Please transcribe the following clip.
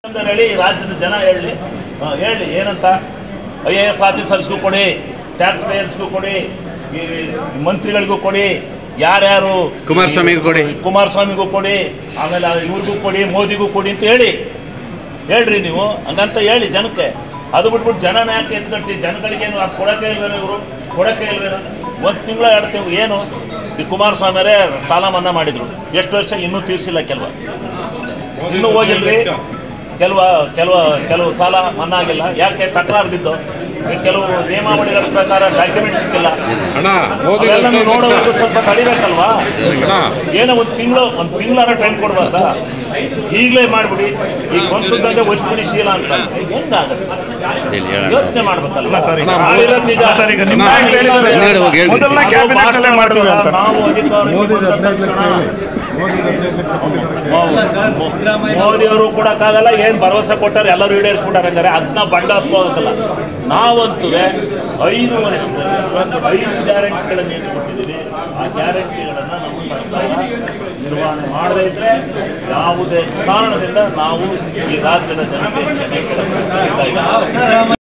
ಅಂತ ಹೇಳಿ ಈ ರಾಜ್ಯದ ಜನ ಹೇಳಿ ಹಾ, ಹೇಳಿ ಏನಂತ ಐ ಎ ಎಸ್ ಆಫೀಸರ್ಸ್ಗೂ ಕೊಡಿ ಟ್ಯಾಕ್ಸ್ ಪೇಯರ್ಸ್ಗೂ ಕೊಡಿ ಈ ಮಂತ್ರಿಗಳಿಗೂ ಕೊಡಿ ಯಾರ್ಯಾರು ಕುಮಾರಸ್ವಾಮಿಗೂ ಕೊಡಿ. ಕುಮಾರಸ್ವಾಮಿಗೂ ಕೊಡಿ ಆಮೇಲೆ ಇವ್ರಿಗೂ ಕೊಡಿ ಮೋದಿಗೂ ಕೊಡಿ ಅಂತ ಹೇಳಿ ಹೇಳ್ರಿ ನೀವು ಹಂಗಂತ ಹೇಳಿ ಜನಕ್ಕೆ ಅದು ಬಿಟ್ಬಿಟ್ಟು ಜನನ ಯಾಕೆ ಎತ್ಕೊಳ್ತೀವಿ ಜನಗಳಿಗೇನು ಅದು ಕೊಡೋಕೆ ಇಲ್ವೇನೋ ಇವರು ಕೊಡೋಕೆ ಇಲ್ವೇನೋ ಒಂದು ತಿಂಗಳ ಎರಡು ತಿಂಗಳು ಏನು ಈ ಕುಮಾರಸ್ವಾಮಿಯವರೇ ಸಾಲ ಮನ್ನಾ ಮಾಡಿದ್ರು ಎಷ್ಟು ವರ್ಷ ಇನ್ನೂ ತೀರಿಸಿಲ್ಲ ಕೆಲವು ಇನ್ನೂ ಹೋಗಿಲ್ರಿ ಕೆಲವ ಕೆಲವು ಕೆಲವು ಸಾಲ ಮನ್ನಾ ಆಗಿಲ್ಲ ಯಾಕೆ ತಕರಾರು ಬಿದ್ದು ಈ ಕೆಲವು ನಿಯಮಾವಳಿಗಳ ಪ್ರಕಾರ ಡಾಕ್ಯುಮೆಂಟ್ ಸಿಕ್ಕಿಲ್ಲ ಅಣ್ಣ ಮೋದಿ ಅವೆಲ್ಲನೂ ನೋಡೋದಕ್ಕೂ ಸ್ವಲ್ಪ ತಡಿಬೇಕಲ್ವಾ ಅಣ್ಣ ಏನೋ ಒಂದು ತಿಂಗಳು ಒಂದು ತಿಂಗಳಾರ ಟೈಮ್ ಕೊಡ್ಬಾರ್ದಾ ಈಗಲೇ ಮಾಡ್ಬಿಡಿ ಈಗ ಸ್ವಂತದಂಗೆ ಒಚ್ಚಿಬಿಡಿ ಶೀಲ ಅಂತ ಹೆಂಗಾಗುತ್ತೆ ಇಲ್ಲಿ ಹೇಳಣ್ಣ. ಯೋಚನೆ ಮಾಡ್ಬೇಕಲ್ವಾ ಸರ್, ಈಗ ನಾವಿರೋದ್ ನಿಜ. ಸರ್, ಈಗ ನಿಮ್ಮ ನಾವು ಆಯ್ಕೆ ಹೇಳಿದ್ರೆ ಹಿಂದ್ಗಡೆ ಹೋಗಿ ಹೇಳ್ರಿ. ಮೊದಲನೇ ನಾವು ಕ್ಯಾಬಿನೆಟ್ ಅಲ್ಲೇ ಮಾಡ್ತೀವಿ ಅಂತ ನಾವು ಅಧಿಕಾರಕ್ಕೆ ಮೋದಿ ಬಂದ ಹದಿನೈದು ಲಕ್ಷ ತಕ್ಷಣ ಹೇಳಿ. ಮೋದಿ ಹದಿನೈದು ಲಕ್ಷ ಕೊಟ್ಟಿದ್ದಾರೆ. ಮೋ- ಮೋದಿಯವರು ಕೊಡಕ್ಕಾಗಲ್ಲ ಏನ್ ಭರವಸೆ ಕೊಟ್ಟಾರೆ ಎಲ್ಲರೂ ಈಡೇರಿಸ್ಬಿಟ್ಟಾರೆ ಹಂಗಾರೆ ಅದನ್ನ ಬಂಡ ಹಾಕೋದಕ್ಕಲ್ಲ ನಾವಂತೂ ಐದು ವರ್ಷದಲ್ಲಿ ಒಂದು ಐದು ಗ್ಯಾರಂಟಿಗಳನ್ನು ಏನು ಕೊಟ್ಟಿದ್ದೀವಿ ಆ ಗ್ಯಾರಂಟಿಗಳನ್ನ ನಮ್ಮ ಸರ್ಕಾರ ನಿರ್ವಹಣೆ ಮಾಡದೇ ಇದ್ರೆ ಯಾವುದೇ ಕಾರಣದಿಂದ ನಾವು ಈ ರಾಜ್ಯದ ಜನತೆ ಕ್ಷಮೆ ಕೇಳಕ್ಕೆ ಸಿದ್ಧ ಇಲ್ಲ.